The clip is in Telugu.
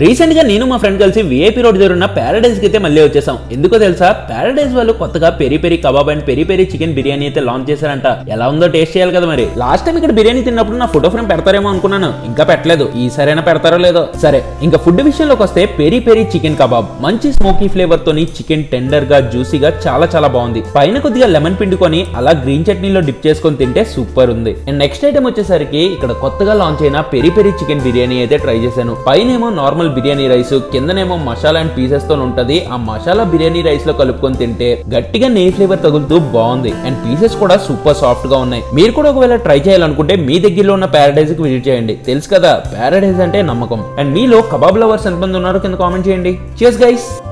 రీసెంట్ గా నేను మా ఫ్రెండ్ కలిసి విఐపి రోడ్ దగ్గర ఉన్న ప్యారడైజ్ కి అయితే మళ్ళీ వచ్చేసాం ఎందుకో తెలుసా ప్యారడైజ్ వాళ్ళు కొత్తగా peri peri kebab and peri peri chicken biryani అయితే లాంచ్ చేశారంట ఎలా ఉందో టేస్ట్ చేయాలి కదా మరి లాస్ట్ టైం ఇక్కడ బిర్యానీ తిన్నప్పుడు నా ఫోటో ఫ్రేమ్ పెడతారేమో అనుకున్నాను ఇంకా పెట్టలేదు ఈ సరైన పెడతారో లేదో సరే ఇంకా ఫుడ్ విషయంలోకి వస్తే పెరి పెరి చికెన్ కబాబ్ మంచి స్మోకీ ఫ్లేవర్ తోని చికెన్ టెండర్ గా జ్యూసీగా చాలా చాలా బాగుంది పైన కొద్దిగా లెమన్ పిండుకొని అలా గ్రీన్ చట్నీలో డిప్ చేసుకొని తింటే సూపర్ ఉంది అండ్ నెక్స్ట్ ఐటమ్ వచ్చేసరికి ఇక్కడ కొత్తగా లాంచ్ అయిన పెరి పెరి చికెన్ బిర్యానీ అయితే ట్రై చేశాను పైనేమో నార్మల్ బిర్యానీ రైస్ కిందనేమో మసాలా అండ్ పీసెస్ తో ఉంటది ఆ మసాలా బిర్యానీ రైస్ లో కలుపుకొని తింటే గట్టిగా నెయ్యి ఫ్లేవర్ తగులుతూ బాగుంది అండ్ పీసెస్ కూడా సూపర్ సాఫ్ట్ గా ఉన్నాయి మీరు కూడా ఒకవేళ ట్రై చేయాలనుకుంటే మీ దగ్గరలో ఉన్న ప్యారడైజ్ కి విజిట్ చేయండి తెలుసు కదా ప్యారడైజ్ అంటే నమ్మకం అండ్ మీలో కబాబ్ లవర్స్ ఎంతమంది ఉన్నారో కింద కామెంట్ చేయండి చేస్ గైస్